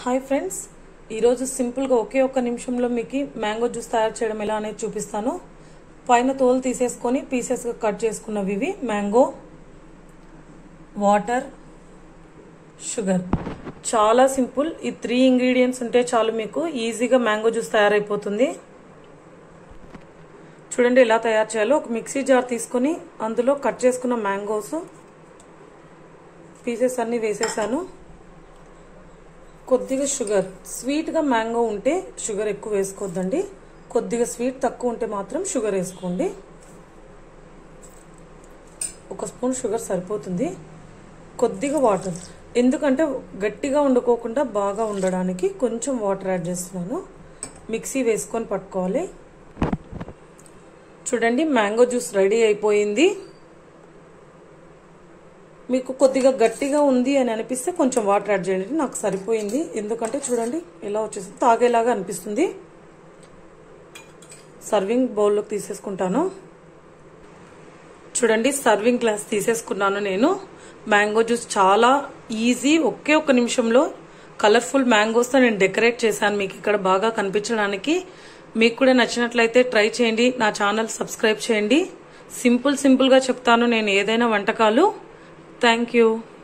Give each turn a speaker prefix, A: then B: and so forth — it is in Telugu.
A: హాయ్ ఫ్రెండ్స్ ఈరోజు సింపుల్గా ఒకే ఒక్క నిమిషంలో మీకు మ్యాంగో జ్యూస్ తయారు చేయడం ఎలా అనేది చూపిస్తాను పైన తోలు తీసేసుకొని పీసెస్గా కట్ చేసుకున్నవి ఇవి మ్యాంగో వాటర్ షుగర్ చాలా సింపుల్ ఈ త్రీ ఇంగ్రీడియంట్స్ ఉంటే చాలు మీకు ఈజీగా మ్యాంగో జ్యూస్ తయారైపోతుంది చూడండి ఎలా తయారు చేయాలో ఒక మిక్సీ జార్ తీసుకొని అందులో కట్ చేసుకున్న మ్యాంగోస్ పీసెస్ అన్నీ వేసేసాను కొద్దిగా షుగర్ స్వీట్గా మ్యాంగో ఉంటే షుగర్ ఎక్కువ వేసుకోవద్దండి కొద్దిగా స్వీట్ తక్కువ ఉంటే మాత్రం షుగర్ వేసుకోండి ఒక స్పూన్ షుగర్ సరిపోతుంది కొద్దిగా వాటర్ ఎందుకంటే గట్టిగా వండుకోకుండా బాగా ఉండడానికి కొంచెం వాటర్ యాడ్ చేస్తున్నాను మిక్సీ వేసుకొని పట్టుకోవాలి చూడండి మ్యాంగో జ్యూస్ రెడీ అయిపోయింది మీకు కొద్దిగా గట్టిగా ఉంది అని అనిపిస్తే కొంచెం వాటర్ యాడ్ చేయండి నాకు సరిపోయింది ఎందుకంటే చూడండి ఎలా వచ్చేసింది తాగేలాగా అనిపిస్తుంది సర్వింగ్ బౌల్లోకి తీసేసుకుంటాను చూడండి సర్వింగ్ గ్లాస్ తీసేసుకున్నాను నేను మ్యాంగో జ్యూస్ చాలా ఈజీ ఒకే ఒక్క నిమిషంలో కలర్ఫుల్ మ్యాంగోస్తో నేను డెకరేట్ చేశాను మీకు ఇక్కడ బాగా కనిపించడానికి మీకు కూడా నచ్చినట్లయితే ట్రై చేయండి నా ఛానల్ సబ్స్క్రైబ్ చేయండి సింపుల్ సింపుల్గా చెప్తాను నేను ఏదైనా వంటకాలు థ్యాంక్ యూ